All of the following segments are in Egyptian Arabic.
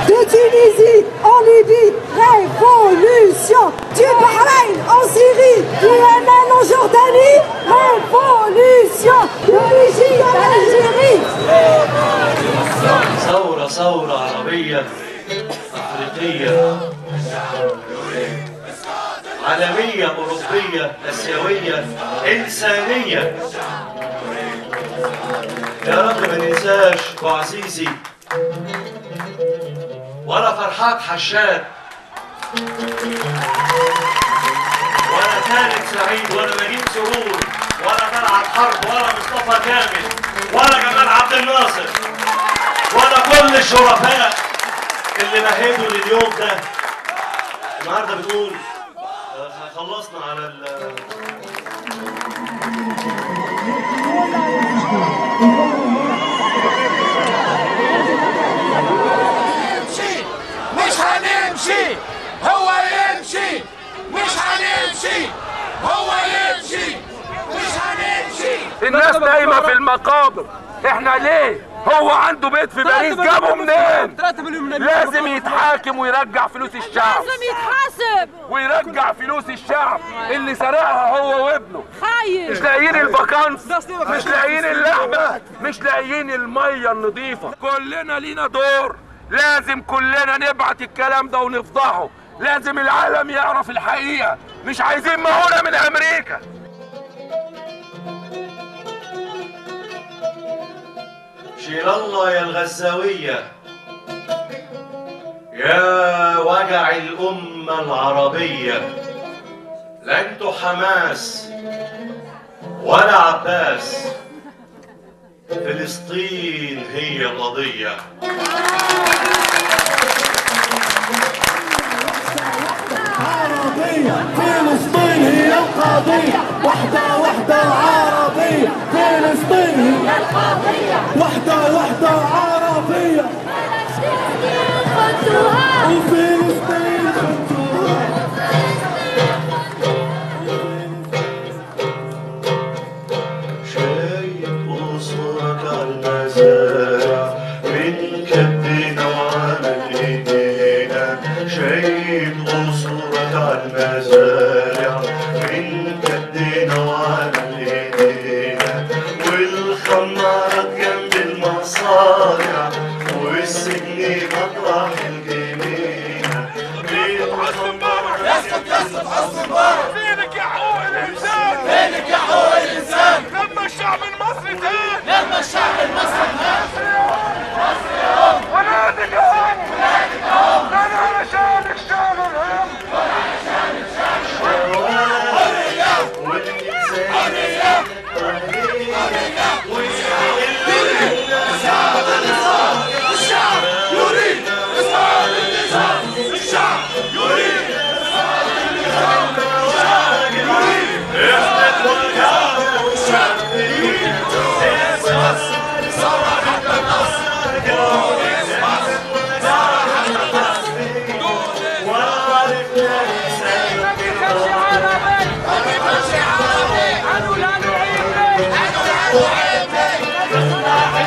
de Tunisie en Libye, révolution du Bahreïn en Syrie, du Yémen en Jordanie, révolution de l'Égypte en Algérie. ثورة ثورة عربية أفريقية عالمية أوروبية آسيوية إنسانية يا رب ما ننساش وعزيزي ولا فرحات حشاد ولا خالد سعيد ولا نجيب سرور ولا طلعت حرب ولا مصطفى كامل ولا جمال عبد الناصر ولا كل الشرفاء اللي مهدوا لليوم ده النهارده بنقول آه، خلصنا على ال نمشي مش هنمشي هو يمشي مش هنمشي هو يمشي مش هنمشي الناس نايمه في المقابر احنا ليه هو عنده بيت في باريس جابه منين 3 مليون من لازم يتحاكم ويرجع فلوس الشعب لازم يتحاسب ويرجع فلوس الشعب اللي سرقها هو وابنه مش خايف لاقيين الباكانس مش لاقيين اللحمه مش لاقيين الميه النظيفه كلنا لينا دور لازم كلنا نبعت الكلام ده ونفضحه لازم العالم يعرف الحقيقه مش عايزين مهونه من امريكا شير الله يا الغزاوية يا وجع الأمة العربية لا انتوا حماس ولا عباس فلسطين هي القضية عربية فلسطين هي القضية وحدة وحدة عربية فلسطين هي القضية وحدة وحدة عربية وفلسطين خدتوها شايف قصورك على المزارع من كدنا وعمل ايدينا شايف قصورك على المزارع من كدنا وعمل ايدينا والخمارات جنب المصانع والسجن مطرح الجنينة يسقط يسقط حسن مبارك فينك يا حقوق الانسان فينك يا حقوق الانسان لما الشعب المصري تاني لما الشعب المصري هان ونادي الهم ونادي الهم انا علشان الشعب الهم الشعب يريد اسقاط النظام الشعب يريد اسقاط النظام الشعب يريد الشعب يريد اسقاط ثورة حتى النصر اسقاط ثورة حتى النصر ما بيكونش عربي هنقول هنعيد هنقول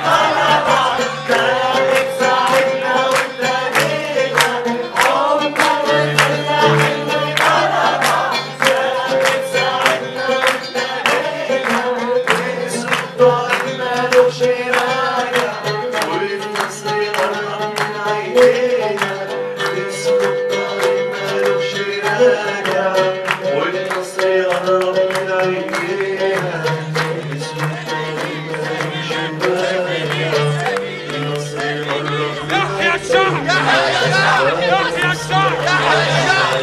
والنصر قرب من عينينا اسم الطريق مالوش بايع النصر قرب من يحيى الشعب يحيى الشعب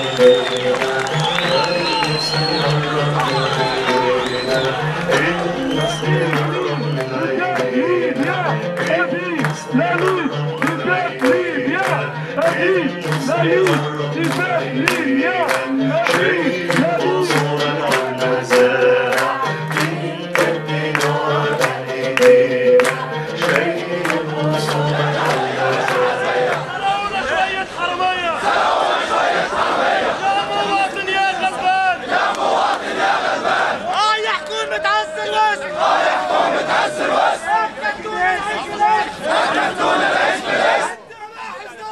شوية حرامية يا مواطن يا غلبان يا مواطن يا غلبان اه يا حكومة عز الوسط اه يا حكومة عز الوسط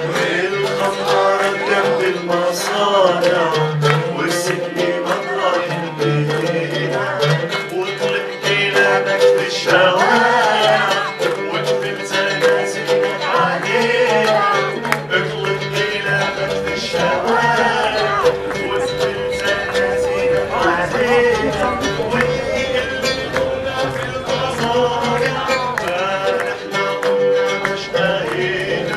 والخمارة جنب المصانع والسن مطرح البيت وطلبت لعبك في الشوارع وكفت زنازينك عليها اطلبت لعبك في الشوارع وكفت زنازينك عليها ويقلبونا في المصانع فنحنا قمنا مشتهينا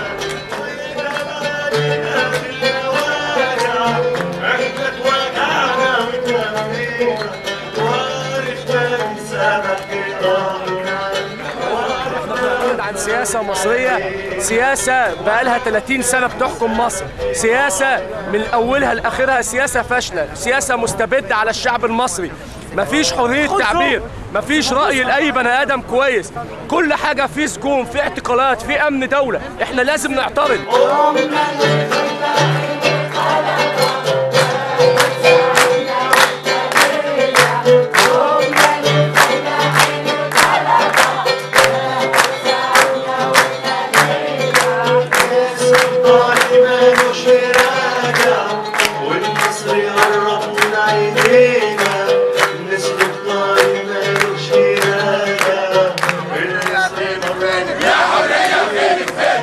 وإحنا في الهواجع احنا اتوجعنا وتمينا وعرفنا من سبب قطارنا بنتكلم عن سياسة مصرية سياسة بقالها 30 سنة بتحكم مصر سياسة من أولها لآخرها سياسة فاشلة سياسة مستبدة على الشعب المصري مفيش حرية تعبير مفيش رأي لأي بني آدم كويس كل حاجة في سجون في اعتقالات في أمن دولة احنا لازم نعترض الضاحي مالوش راجع والمصري قرب من عينينا نسل الضاحي مالوش راجع المصري قرب يا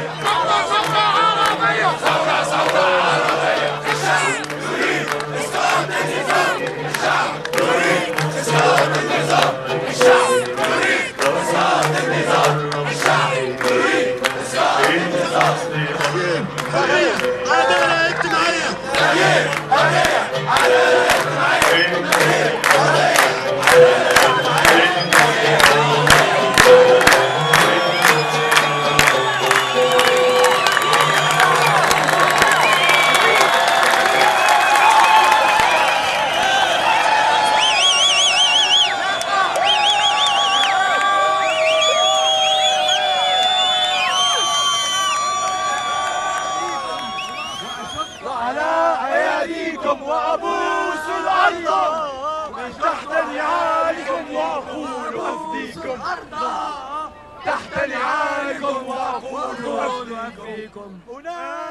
على اياديكم وابوس الارض من تحت نعالكم واقول افديكم تحت نعالكم واقول افديكم هناك